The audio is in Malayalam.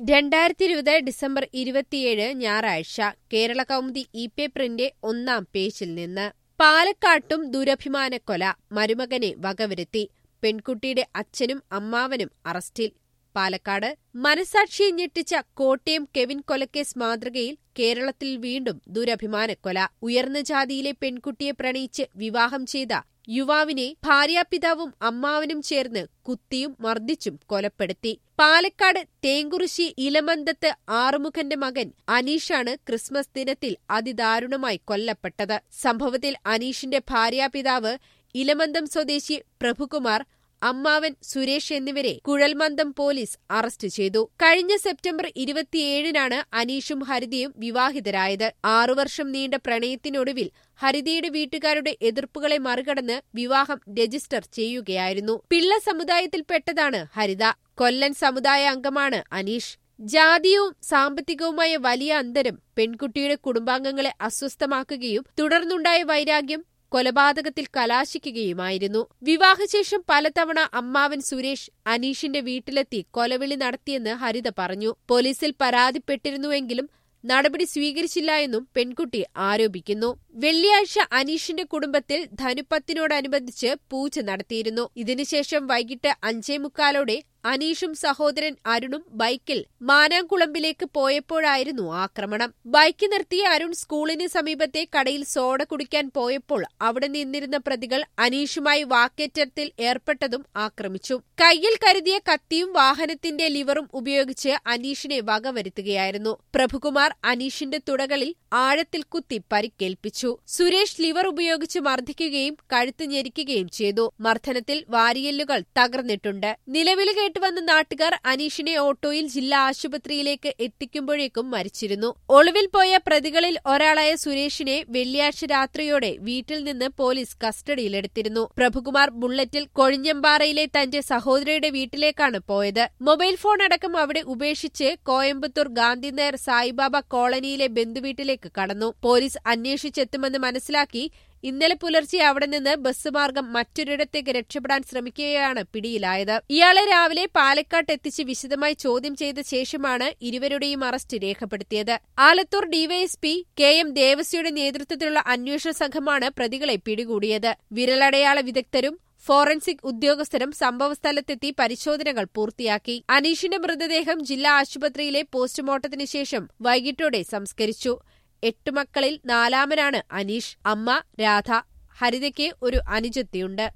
രണ്ടായിരത്തി ഇരുപത് ഡിസംബർ ഇരുപത്തിയേഴ് ഞായറാഴ്ച കേരള കൗമുദി ഇ പേപ്പറിന്റെ ഒന്നാം പേജിൽ നിന്ന് പാലക്കാട്ടും ദുരഭിമാനക്കൊല മരുമകനെ വകവരുത്തി പെൺകുട്ടിയുടെ അച്ഛനും അമ്മാവനും അറസ്റ്റിൽ പാലക്കാട് മനസാക്ഷിയെ ഞെട്ടിച്ച കോട്ടയം കെവിൻ കൊലക്കേസ് മാതൃകയിൽ കേരളത്തിൽ വീണ്ടും ദുരഭിമാനക്കൊല ഉയർന്ന ജാതിയിലെ പെൺകുട്ടിയെ പ്രണയിച്ച് വിവാഹം ചെയ്ത യുവാവിനെ ഭാര്യാപിതാവും അമ്മാവനും ചേർന്ന് കുത്തിയും മർദ്ദിച്ചും കൊലപ്പെടുത്തി പാലക്കാട് തേങ്കുറിശി ഇലമന്തത്ത് ആറുമുഖന്റെ മകൻ അനീഷാണ് ക്രിസ്മസ് ദിനത്തിൽ അതിദാരുണമായി കൊല്ലപ്പെട്ടത് സംഭവത്തിൽ അനീഷിന്റെ ഭാര്യാപിതാവ് ഇലമന്തം സ്വദേശി പ്രഭുകുമാർ അമ്മാവൻ സുരേഷ് എന്നിവരെ കുഴൽമന്ദം പോലീസ് അറസ്റ്റ് ചെയ്തു കഴിഞ്ഞ സെപ്റ്റംബർ ഇരുപത്തിയേഴിനാണ് അനീഷും ഹരിതയും വിവാഹിതരായത് ആറു വർഷം നീണ്ട പ്രണയത്തിനൊടുവിൽ ഹരിതയുടെ വീട്ടുകാരുടെ എതിർപ്പുകളെ മറികടന്ന് വിവാഹം രജിസ്റ്റർ ചെയ്യുകയായിരുന്നു പിള്ള സമുദായത്തിൽപ്പെട്ടതാണ് ഹരിത കൊല്ലൻ സമുദായ അംഗമാണ് അനീഷ് ജാതിയവും സാമ്പത്തികവുമായ വലിയ അന്തരം പെൺകുട്ടിയുടെ കുടുംബാംഗങ്ങളെ അസ്വസ്ഥമാക്കുകയും തുടർന്നുണ്ടായ വൈരാഗ്യം കൊലപാതകത്തിൽ കലാശിക്കുകയുമായിരുന്നു വിവാഹശേഷം പലതവണ അമ്മാവൻ സുരേഷ് അനീഷിന്റെ വീട്ടിലെത്തി കൊലവിളി നടത്തിയെന്ന് ഹരിത പറഞ്ഞു പോലീസിൽ പരാതിപ്പെട്ടിരുന്നുവെങ്കിലും നടപടി സ്വീകരിച്ചില്ല എന്നും പെൺകുട്ടി ആരോപിക്കുന്നു വെള്ളിയാഴ്ച അനീഷിന്റെ കുടുംബത്തിൽ ധനുപ്പത്തിനോടനുബന്ധിച്ച് പൂജ നടത്തിയിരുന്നു ഇതിനുശേഷം വൈകിട്ട് അഞ്ചേ മുക്കാലോടെ അനീഷും സഹോദരൻ അരുണും ബൈക്കിൽ മാനാംകുളമ്പിലേക്ക് പോയപ്പോഴായിരുന്നു ആക്രമണം ബൈക്ക് നിർത്തിയ അരുൺ സ്കൂളിന് സമീപത്തെ കടയിൽ സോഡ കുടിക്കാൻ പോയപ്പോൾ അവിടെ നിന്നിരുന്ന പ്രതികൾ അനീഷുമായി വാക്കേറ്റത്തിൽ ഏർപ്പെട്ടതും ആക്രമിച്ചു കയ്യിൽ കരുതിയ കത്തിയും വാഹനത്തിന്റെ ലിവറും ഉപയോഗിച്ച് അനീഷിനെ വകവരുത്തുകയായിരുന്നു പ്രഭുകുമാർ അനീഷിന്റെ തുടകളിൽ ആഴത്തിൽ കുത്തി പരിക്കേൽപ്പിച്ചു സുരേഷ് ലിവർ ഉപയോഗിച്ച് മർദ്ദിക്കുകയും കഴുത്ത് ഞെരിക്കുകയും ചെയ്തു മർദ്ദനത്തിൽ വാരിയല്ലുകൾ തകർന്നിട്ടുണ്ട് നിലവിളി കേട്ടുവന്ന നാട്ടുകാർ അനീഷിനെ ഓട്ടോയിൽ ജില്ലാ ആശുപത്രിയിലേക്ക് എത്തിക്കുമ്പോഴേക്കും മരിച്ചിരുന്നു ഒളിവിൽ പോയ പ്രതികളിൽ ഒരാളായ സുരേഷിനെ വെള്ളിയാഴ്ച രാത്രിയോടെ വീട്ടിൽ നിന്ന് പോലീസ് കസ്റ്റഡിയിലെടുത്തിരുന്നു പ്രഭുകുമാർ ബുള്ളറ്റിൽ കൊഴിഞ്ഞമ്പാറയിലെ തന്റെ സഹോദരിയുടെ വീട്ടിലേക്കാണ് പോയത് മൊബൈൽ ഫോൺ അടക്കം അവിടെ ഉപേക്ഷിച്ച് കോയമ്പത്തൂർ ഗാന്ധിനഗർ സായിബാബ കോളനിയിലെ ബന്ധുവീട്ടിലേക്ക് കടന്നു പോലീസ് അന്വേഷിച്ചെത്തുമെന്ന് മനസ്സിലാക്കി ഇന്നലെ പുലർച്ചെ അവിടെ നിന്ന് ബസ് മാർഗം മറ്റൊരിടത്തേക്ക് രക്ഷപ്പെടാൻ ശ്രമിക്കുകയാണ് പിടിയിലായത് ഇയാളെ രാവിലെ പാലക്കാട്ട് എത്തിച്ച് വിശദമായി ചോദ്യം ചെയ്ത ശേഷമാണ് ഇരുവരുടെയും അറസ്റ്റ് രേഖപ്പെടുത്തിയത് ആലത്തൂർ ഡിവൈഎസ്പി കെ എം ദേവസ്യയുടെ നേതൃത്വത്തിലുള്ള അന്വേഷണ സംഘമാണ് പ്രതികളെ പിടികൂടിയത് വിരലടയാള വിദഗ്ധരും ഫോറൻസിക് ഉദ്യോഗസ്ഥരും സംഭവസ്ഥലത്തെത്തി പരിശോധനകൾ പൂർത്തിയാക്കി അനീഷിന്റെ മൃതദേഹം ജില്ലാ ആശുപത്രിയിലെ പോസ്റ്റ്മോർട്ടത്തിന് ശേഷം വൈകിട്ടോടെ സംസ്കരിച്ചു എട്ട് മക്കളിൽ നാലാമനാണ് അനീഷ് അമ്മ രാധ ഹരിതയ്ക്ക് ഒരു അനുജത്തിയുണ്ട്